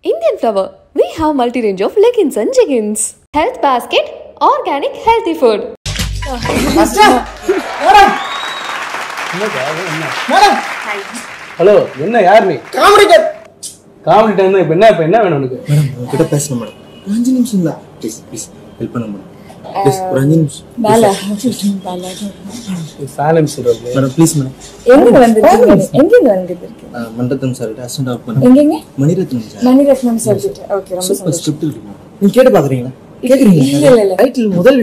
Indian Flower, we have multi-range of leggings and jeggings. Health basket, organic healthy food. Madam hello என்ன யார் நீ comedy type comedy time இப்போ என்ன இப்போ என்ன வேணும் உனக்கு மேடம் உங்ககிட்ட பேசணும் மேடம் ஒரு அஞ்சு நிமிஷம் தான் ப்ளீஸ் ப்ளீஸ் ஹெல்ப் பண்ண மேடம் ப்ளீஸ் ஒரு அஞ்சு நிமிஷம் சைலன்ஸ் சொல்றது மேடம் ப்ளீஸ் மேடம் எங்க வந்திருக்கீங்க எங்க வந்திருக்கீங்க மண்டத்தம் சார் அசிஸ்டன்ட் ஆஃப் பண்ண எங்கெங்க Mani Ratnam sir Mani Ratnam subject okay ரொம்ப சூப்பர் ஸ்கிரிப்ட் இருக்கு மேடம் நீங்க கேட்டு பாக்குறீங்களா கேக்குறீங்க இல்ல, இல்ல, இல்ல. டைட்டில் முதல்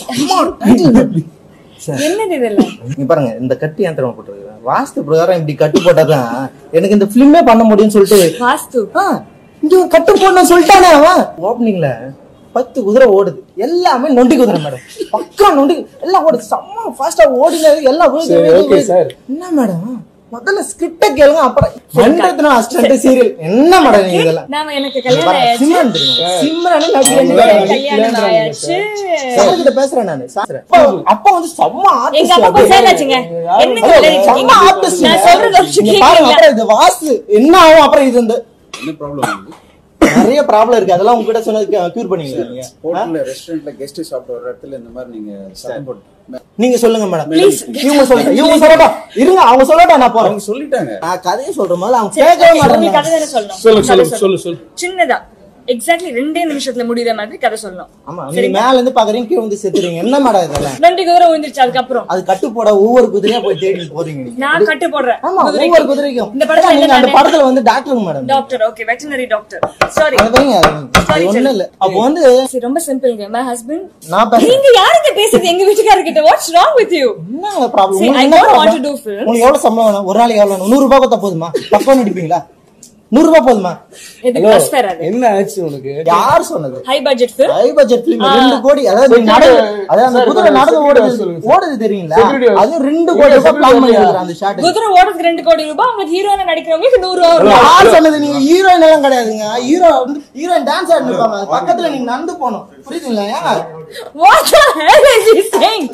டைட்டில் சார் என்னது இதெல்லாம் நீங்க பாருங்க இந்த கட்டு ஏன் தெரியுமா போட்டுருக்கேன் வாஸ்து பிரகாரம் இப்படி கட்டு போட்டாதான் எனக்கு இந்த ஃபிலிமே பண்ண முடியும்னு சொல்லிட்டு வாஸ்து ஆ, இங்க ஒரு கட்டு போடணும் சொல்லிட்டானே அவன் ஓப்பனிங்ல பத்து குதிரை ஓடுது எல்லாமே நொண்டி குதிரை மேடம் பக்கம் நொண்டி எல்லாம் ஓடுது செம்ம ஃபாஸ்டா ஓடினது எல்லாம் விழுது, சரி, விழுது, okay, விழுது. sir. என்ன மேடம் முதல்ல ஸ்கிரிப்ட கேளுங்க அப்புறம் மண்டத்தின அசிஸ்டன்ட் சீரியல் என்ன மேடம் நீங்க இதெல்லாம் நாம எனக்கு இங்க கல்யாணம் பாருங்க, ஆயாச்சு சிம்ரன் தெரியுமா? சிம்ரன் எனக்கு நடிகை. கல்யாணம் ஆயாச்சு சார் கிட்ட பேசுறேன் நானு சார் அப்பா- அப்பா வந்து செம்ம எங்க அப்பா ஆர்டிஸ்ட் போய் சேர்ந்தாச்சுங்க என்னங்க விளையாடிட்டு செம்ம இருக்கீங்க? ஆர்டிஸ்ட் நான் சொல்றது ஒரு இங்க பாருங்க கேக்குறீங்களா? அப்புறம் இது வாஸ்து என்ன ஆகும் அப்புறம் இது இந்த என்ன ப்ராப்ளம் நிறைய ப்ராப்ளம் இருக்கு அதெல்லாம் உங்ககிட்ட சொன்னது கியூர் பண்ணீங்களா நீங்க ஹோட்டல்ல ரெஸ்டாரண்ட்ல கெஸ்ட் சாப்பிட்டு வர இடத்துல இந்த மாதிரி நீங்க சத்தம் போட்டு நீங்க சொல்லுங்க மேடம் இவங்க சொல்லுங்க இவங்க சொல்லட்டும் இருங்க அவங்க சொல்லட்டும் நான் போறேன் அவங்க சொல்லிட்டாங்க நான் கதையை சொல்ற மாதிரி அவங்க கேட்கவே உங்களுக்கு கதை மாட்டாங்க தானே சொல்லணும் சொல்லு கதை சொல்லு சொல்லு சொல்லு சின்னதா எக்ஸாக்ட்லி ரெண்டே நிமிஷத்துல முடியுற மாதிரி கதை சொல்லணும் ஆமா நீங்க மேல இருந்து பாக்குறீங்க கீழ வந்து செத்துறீங்க என்ன மேடம் இதெல்லாம் ரெண்டு குதிரை விழுந்துருச்சு அதுக்கப்புறம் அது கட்டு போட ஒவ்வொரு குதிரையா போய் தேடி போறீங்க நீங்க நான் கட்டு போடுறேன் ஆமா குதிரைக்கு. ஒவ்வொரு குதிரைக்கும் இந்த படத்துல நீங்க அந்த என்ன படத்துல வந்து டாக்டருங்க madam doctor okay veterinary doctor sorry அது பாருங்க அது- அது ஒண்ணும் இல்ல அப்போ வந்து சரி ரொம்ப சிம்பிள்ங்க மை ஹஸ்பண்ட் நான் பேசுறேன் நீங்க யாருங்க பேசுறது எங்க வீட்டுக்காரர் கிட்ட வாட்ஸ் ராங் வித் யூ என்ன ப்ராப்ளம் See, I உங்களுக்கு என்ன don't want problem? to do films. உங்களுக்கு எவ்வளவு சம்பளம் வேணும் ஒரு நாளைக்கு எவ்வளவு வேணும் நூறு ரூபாய் கொடுத்தா போதுமா பக்கம் நடிப்பீங்களா நூறு ரூபாய் போதுமா எதுக்கு பஸ் ஃபேர் அது என்ன ஆச்சு உனக்கு யார் சொன்னது high budget film high budget film ரெண்டு கோடி அதாவது நீங்க நடந்து அதாவது அந்த சார், குதிரை கொஞ்சம் நடந்து security ஓடுது சொல்லுங்க சார். ஓடுது தெரியுங்களா Security house. அது ரெண்டு கோடி ரூபாய் பிளான் பண்ணி இருக்கிற அந்த ஷாட் குதிரை ஓடுறதுக்கு ரெண்டு கோடி ரூபாய் உங்களுக்கு ஹீரோயினா நடிக்கிறவங்களுக்கு நூறு ரூபா யார் சொன்னது நீங்க ஹீரோயின் எல்லாம் கிடையாதுங்க ஹீரோ வந்து ஹீரோயின் டான்ஸ் ஆடிட்டு இருப்பாங்க அது பக்கத்துல நீங்க நடந்து போகணும் புரியுதுங்களா ஏன் What the hell is he saying?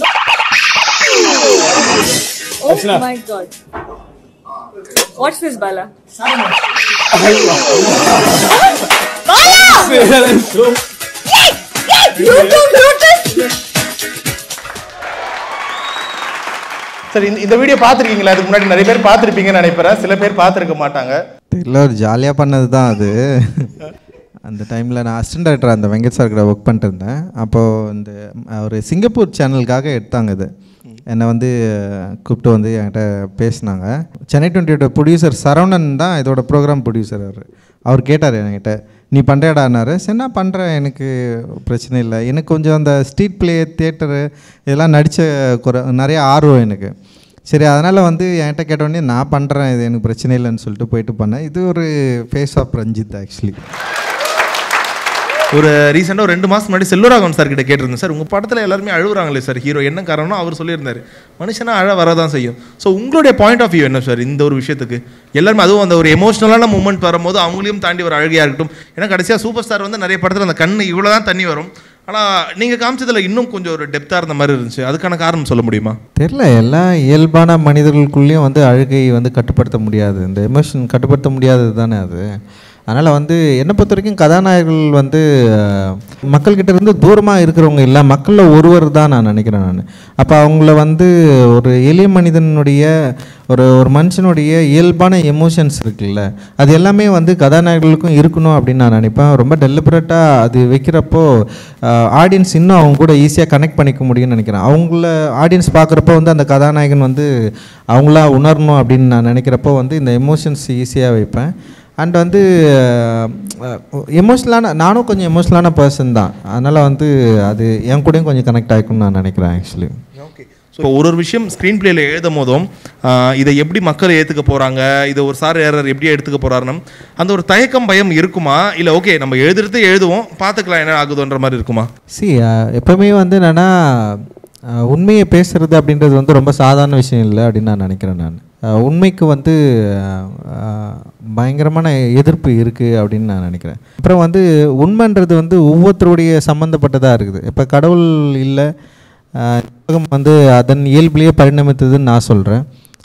oh Archana. my god. What's this, Bala? YouTube, YouTube! சரி இந்த இந்த வீடியோ பார்த்துருக்கீங்களா அதுக்கு முன்னாடி நிறைய பேர் பார்த்துருப்பீங்கன்னு நினைக்கிறேன் சில பேர் பார்த்துருக்க மாட்டாங்க தெரியல ஒரு ஜாலியாக பண்ணது தான் அது அந்த டைமில் நான் அசிஸ்டன்ட் டைரக்டர் அந்த வெங்கட் சார் கூட ஒர்க் பண்ணிட்டு இருந்தேன் அப்போது இந்த அஹ், ஒரு சிங்கப்பூர் சேனலுக்காக எடுத்தாங்க இது என்னை வந்து அஹ், கூப்பிட்டு வந்து என்கிட்ட பேசினாங்க சென்னை டுவெண்ட்டியோட ப்ரொடியூசர் சரவணன் தான் இதோட ப்ரோக்ராம் ப்ரொடியூசர் அவர் அவர் கேட்டார் என்கிட்ட நீ பண்ணுறடான்னாரு சரி நான் பண்ணுறேன் எனக்கு பிரச்சனை இல்லை எனக்கு கொஞ்சம் அந்த ஸ்ட்ரீட் பிளே தியேட்டரு இதெல்லாம் நடித்த குறை நிறைய ஆர்வம் எனக்கு சரி அதனால் வந்து என்கிட்ட கேட்டோடனே நான் பண்ணுறேன் இது எனக்கு பிரச்சனை இல்லைன்னு சொல்லிட்டு போயிட்டு பண்ணேன் இது ஒரு ஃபேஸ் ஆஃப் ரஞ்சித் ஆக்சுவலி ஒரு ரீசெண்டாக ஒரு ரெண்டு மாதம் முன்னாடி செல்வராகவன் சார் கிட்ட கேட்டிருந்தேன் சார் உங்கள் படத்தில் எல்லாருமே அழுகுறாங்களே சார் ஹீரோ என்ன காரணம்னு அவர் சொல்லியிருந்தார் மனுஷனா அழ வரதான் செய்யும் ஸோ உங்களுடைய பாயிண்ட் ஆஃப் வியூ என்ன சார் இந்த ஒரு விஷயத்துக்கு எல்லாருமே அதுவும் அந்த ஒரு எமோஷனலான மூமெண்ட் வரும்போது அவங்களையும் தாண்டி ஒரு அழகியாக இருக்கட்டும் ஏன்னா கடைசியாக சூப்பர் ஸ்டார் வந்து நிறைய படத்தில் அந்த கண் இவ்வளோ தான் தண்ணி வரும் ஆனால் நீங்கள் காமிச்சதில் இன்னும் கொஞ்சம் ஒரு டெப்த்தாக இருந்த மாதிரி இருந்துச்சு அதுக்கான காரணம் சொல்ல முடியுமா தெரில எல்லா இயல்பான மனிதர்களுக்குள்ளேயும் வந்து அழுகை வந்து கட்டுப்படுத்த முடியாது இந்த எமோஷன் கட்டுப்படுத்த முடியாதது தானே அது அதனால் வந்து என்னை பொறுத்த வரைக்கும் கதாநாயகர்கள் வந்து அஹ், மக்கள்கிட்ட இருந்து தூரமாக இருக்கிறவங்க இல்லை மக்களில் ஒருவர் தான் நான் நினைக்கிறேன் நான் அப்போ அவங்கள வந்து ஒரு எளிய மனிதனுடைய ஒரு ஒரு மனுஷனுடைய இயல்பான எமோஷன்ஸ் இருக்குல்ல அது எல்லாமே வந்து கதாநாயகர்களுக்கும் இருக்கணும் அப்படின்னு நான் நினைப்பேன் ரொம்ப டெலிபரேட்டாக அது வைக்கிறப்போ ஆடியன்ஸ் இன்னும் அவங்க கூட ஈஸியாக கனெக்ட் பண்ணிக்க முடியும்னு நினைக்கிறேன் அவங்கள ஆடியன்ஸ் பார்க்குறப்போ வந்து அந்த கதாநாயகன் வந்து அவங்களா உணரணும் அப்படின்னு நான் நினைக்கிறப்போ வந்து இந்த எமோஷன்ஸ் ஈஸியாக வைப்பேன் அண்ட் வந்து எமோஷ்னலான நானும் கொஞ்சம் எமோஷ்னலான பர்சன் தான் அதனால் வந்து அது என் கூடயும் கொஞ்சம் கனெக்ட் ஆகிக்கும்னு நான் நினைக்கிறேன் ஆக்சுவலி ஓகே ஸோ ஒரு ஒரு விஷயம் ஸ்க்ரீன் பிளேயில் எழுதும் போதும் ஆஹ், இதை எப்படி மக்கள் ஏற்றுக்க போகிறாங்க இதை ஒரு சார் ஏறர் எப்படி எடுத்துக்க போகிறாருன்னு அந்த ஒரு தயக்கம் பயம் இருக்குமா இல்லை ஓகே நம்ம எழுதுறது எழுதுவோம் பார்த்துக்கலாம் என்ன ஆகுதுன்ற மாதிரி இருக்குமா சி எப்போவுமே வந்து என்னென்னா உண்மையை பேசுறது அப்படின்றது வந்து ரொம்ப சாதாரண விஷயம் இல்லை அப்படின்னு நான் நினைக்கிறேன் நான் அஹ், உண்மைக்கு வந்து அஹ், பயங்கரமான எதிர்ப்பு இருக்குது அப்படின்னு நான் நினைக்கிறேன் அப்புறம் வந்து உண்மைன்றது வந்து ஒவ்வொருத்தருடைய சம்மந்தப்பட்டதாக இருக்குது இப்போ கடவுள் இல்லை அஹ், உலகம் வந்து அதன் இயல்பிலேயே பரிணமித்ததுன்னு நான் சொல்கிறேன்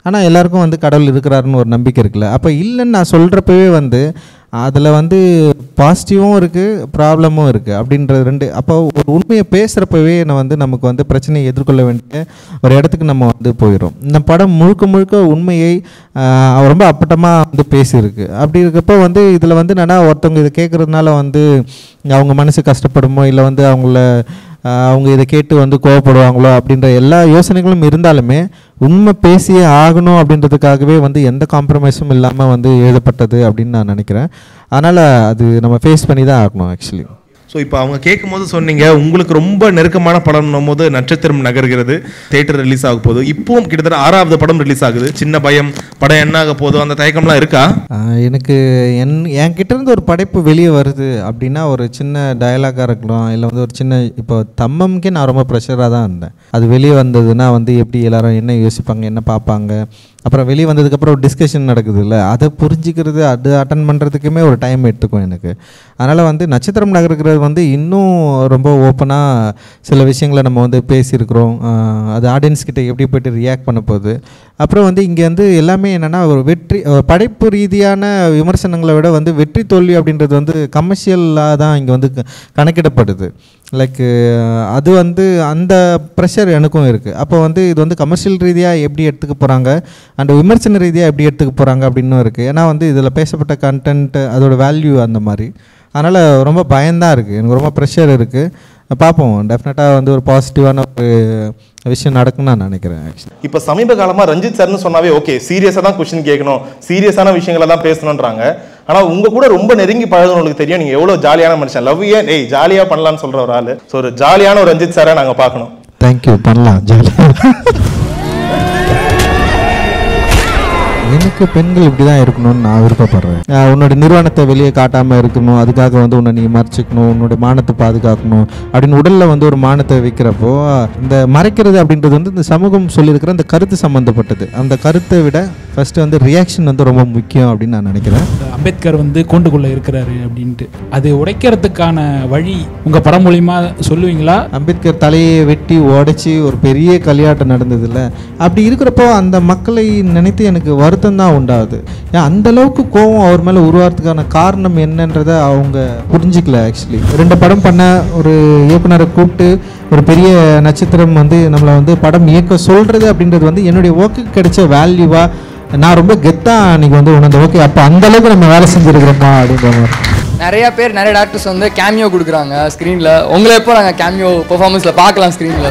ஆனால் எல்லாருக்கும் வந்து கடவுள் இருக்கிறாருன்னு ஒரு நம்பிக்கை இருக்குல்ல அப்போ இல்லைன்னு நான் சொல்கிறப்பவே வந்து அதில் வந்து பாசிட்டிவும் இருக்குது ப்ராப்ளமும் இருக்குது அப்படின்றது ரெண்டு அப்போ ஒரு உண்மையை பேசுகிறப்பவே நான் வந்து நமக்கு வந்து பிரச்சனையை எதிர்கொள்ள வேண்டிய ஒரு இடத்துக்கு நம்ம வந்து போயிடும் இந்த படம் முழுக்க முழுக்க உண்மையை ஆஹ், ரொம்ப அப்பட்டமாக வந்து பேசியிருக்கு அப்படி இருக்கப்போ வந்து இதில் வந்து என்னன்னா ஒருத்தவங்க இதை கேட்குறதுனால வந்து அவங்க மனசு கஷ்டப்படுமோ இல்லை வந்து அவங்கள ஆஹ், அவங்க இதை கேட்டு வந்து கோவப்படுவாங்களோ அப்படின்ற எல்லா யோசனைகளும் இருந்தாலுமே உண்மை பேசியே ஆகணும் அப்படின்றதுக்காகவே வந்து எந்த காம்ப்ரமைஸும் இல்லாமல் வந்து எழுதப்பட்டது அப்படின்னு நான் நினைக்கிறேன் அதனால் அது நம்ம ஃபேஸ் பண்ணி தான் ஆகணும் ஆக்சுவலி ஸோ இப்போ அவங்க கேட்கும்போது சொன்னீங்க உங்களுக்கு ரொம்ப நெருக்கமான படம்னும் போது நட்சத்திரம் நகர்கிறது தேட்டர் ரிலீஸ் ஆக போகுது இப்பவும் கிட்டத்தட்ட ஆறாவது படம் ரிலீஸ் ஆகுது சின்ன பயம் படம் என்ன ஆக போதோ அந்த தயக்கம்லாம் இருக்கா ஆஹ் எனக்கு என் என்கிட்ட இருந்து ஒரு படைப்பு வெளியே வருது அப்படின்னா ஒரு சின்ன டயலாகாக இருக்கலாம் இல்லை வந்து ஒரு சின்ன இப்போ தம்மம்க்கே நான் ரொம்ப ப்ரெஷராக தான் இருந்தேன் அது வெளியே வந்ததுன்னா வந்து எப்படி எல்லாரும் என்ன யோசிப்பாங்க என்ன பார்ப்பாங்க அப்புறம் வெளியே வந்ததுக்கப்புறம் ஒரு டிஸ்கஷன் நடக்குது இல்லை அதை புரிஞ்சிக்கிறது அது அட்டன் பண்ணுறதுக்குமே ஒரு டைம் எடுத்துக்கும் எனக்கு அதனால் வந்து நட்சத்திரம் நகர்கிறது வந்து இன்னும் ரொம்ப ஓப்பனாக சில விஷயங்களை நம்ம வந்து பேசியிருக்கிறோம் ஆஹ் அது ஆடியன்ஸ் கிட்ட எப்படி போயிட்டு ரியாக்ட் பண்ண போகுது அப்புறம் வந்து இங்கே வந்து எல்லாமே என்னென்னா ஒரு வெற்றி ஒரு படைப்பு ரீதியான விமர்சனங்களை விட வந்து வெற்றி தோல்வி அப்படின்றது வந்து கமர்ஷியலாக தான் இங்கே வந்து க- கணக்கிடப்படுது லைக் அது வந்து அந்த ப்ரெஷர் எனக்கும் இருக்குது அப்போ வந்து இது வந்து கமர்ஷியல் ரீதியாக எப்படி எடுத்துக்க போகிறாங்க அண்ட் விமர்சன ரீதியாக எப்படி எடுத்துக்க போகிறாங்க அப்படின்னும் இருக்குது ஏன்னா வந்து இதில் பேசப்பட்ட கண்டென்ட் அதோட வேல்யூ அந்த மாதிரி அதனால் ரொம்ப பயம்தான் இருக்குது எனக்கு ரொம்ப ப்ரெஷர் இருக்குது பார்ப்போம் டெஃபினட்டாக வந்து ஒரு பாசிட்டிவான ஒரு விஷயம் நடக்கும்னு நான் நினைக்கிறேன் ஆக்சுவலி இப்போ சமீப காலமா ரஞ்சித் சார்னு சொன்னாவே ஓகே சீரியஸாக தான் கொஸ்டின் கேட்கணும் சீரியஸான விஷயங்களை தான் பேசணுன்றாங்க ஆனா உங்க கூட ரொம்ப நெருங்கி பழகுனவங்களுக்கு தெரியும் நீங்க எவ்வளவு ஜாலியான மனுஷன் லவ் ஏன் ஏய் ஜாலியா பண்ணலாம்னு சொல்ற ஒரு ஆளு ஸோ ஒரு ஜாலியான ஒரு ரஞ்சித் சாரை நாங்க பார்க்கணும் தேங்க்யூ பண்ணலாம் ஜாலியாக எனக்கு பெண்கள் இப்படி தான் இருக்கணும்னு நான் விருப்பப்படுறேன் ஆஹ் உன்னோட நிறுவனத்தை வெளியே காட்டாமல் இருக்கணும் அதுக்காக வந்து உன்னை நீ மறைச்சிக்கணும் உன்னோட மானத்தை பாதுகாக்கணும் அப்படின்னு உடலில் வந்து ஒரு மானத்தை வைக்கிறப்போ இந்த மறைக்கிறது அப்படின்றது வந்து இந்த சமூகம் சொல்லியிருக்கிற அந்த கருத்து சம்மந்தப்பட்டது அந்த கருத்தை விட ஃபஸ்ட்டு வந்து ரியாக்ஷன் வந்து ரொம்ப முக்கியம் அப்படின்னு நான் நினைக்கிறேன் அம்பேத்கர் வந்து கூண்டுக்குள்ள இருக்கிறாரு அப்படின்ட்டு அது உடைக்கிறதுக்கான வழி உங்க படம் மூலியமா சொல்லுவீங்களா அம்பேத்கர் தலையை வெட்டி உடைச்சி ஒரு பெரிய கல்யாட்டம் நடந்ததுல்ல அப்படி இருக்கிறப்போ அந்த மக்களை நினைத்து எனக்கு வருத்தம் தான் உண்டாகுது ஏன் அந்த அளவுக்கு கோவம் அவர் மேலே உருவாகிறதுக்கான காரணம் என்னன்றதை அவங்க புரிஞ்சிக்கல ஆக்சுவலி ரெண்டு படம் பண்ண ஒரு இயக்குனரை கூப்பிட்டு ஒரு பெரிய நட்சத்திரம் வந்து நம்மளை வந்து படம் இயக்க சொல்கிறது அப்படின்றது வந்து என்னுடைய ஒர்க்குக்கு கிடைச்ச வேல்யூவாக நான் ரொம்ப கெத்தாக அன்றைக்கி வந்து உணர்ந்த ஓகே அப்போ அந்த அளவுக்கு நம்ம வேலை செஞ்சுருக்கிறோமா அப்படின்ற மாதிரி நிறைய பேர் நிறைய டேரக்டர்ஸ் வந்து கேமியோ கொடுக்குறாங்க ஸ்க்ரீனில் உங்களை எப்போ நாங்கள் கேமியோ பெர்ஃபார்மன்ஸில் பார்க்கலாம் ஸ்க்ரீனில்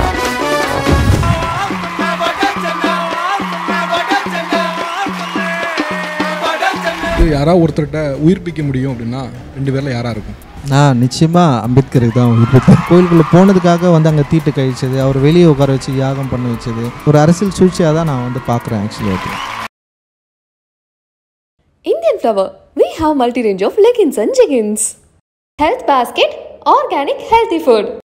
யாராவது ஒருத்தர்கிட்ட உயிர்ப்பிக்க முடியும் அப்படின்னா ரெண்டு பேர்ல யாரா இருக்கும் நான் நிச்சயமாக அம்பேத்கருக்கு தான் விருப்பத்தேன் கோயிலுக்குள்ளே போனதுக்காக வந்து அங்கே தீட்டு கழிச்சது அவர் வெளியே உட்கார வச்சு யாகம் பண்ண வச்சது ஒரு அரசியல் சூழ்ச்சியாக தான் நான் வந்து பார்க்குறேன் ஆக்சுவலி அது Indian Flower, we have multi range of leggings and jeggings. Health basket, organic healthy food.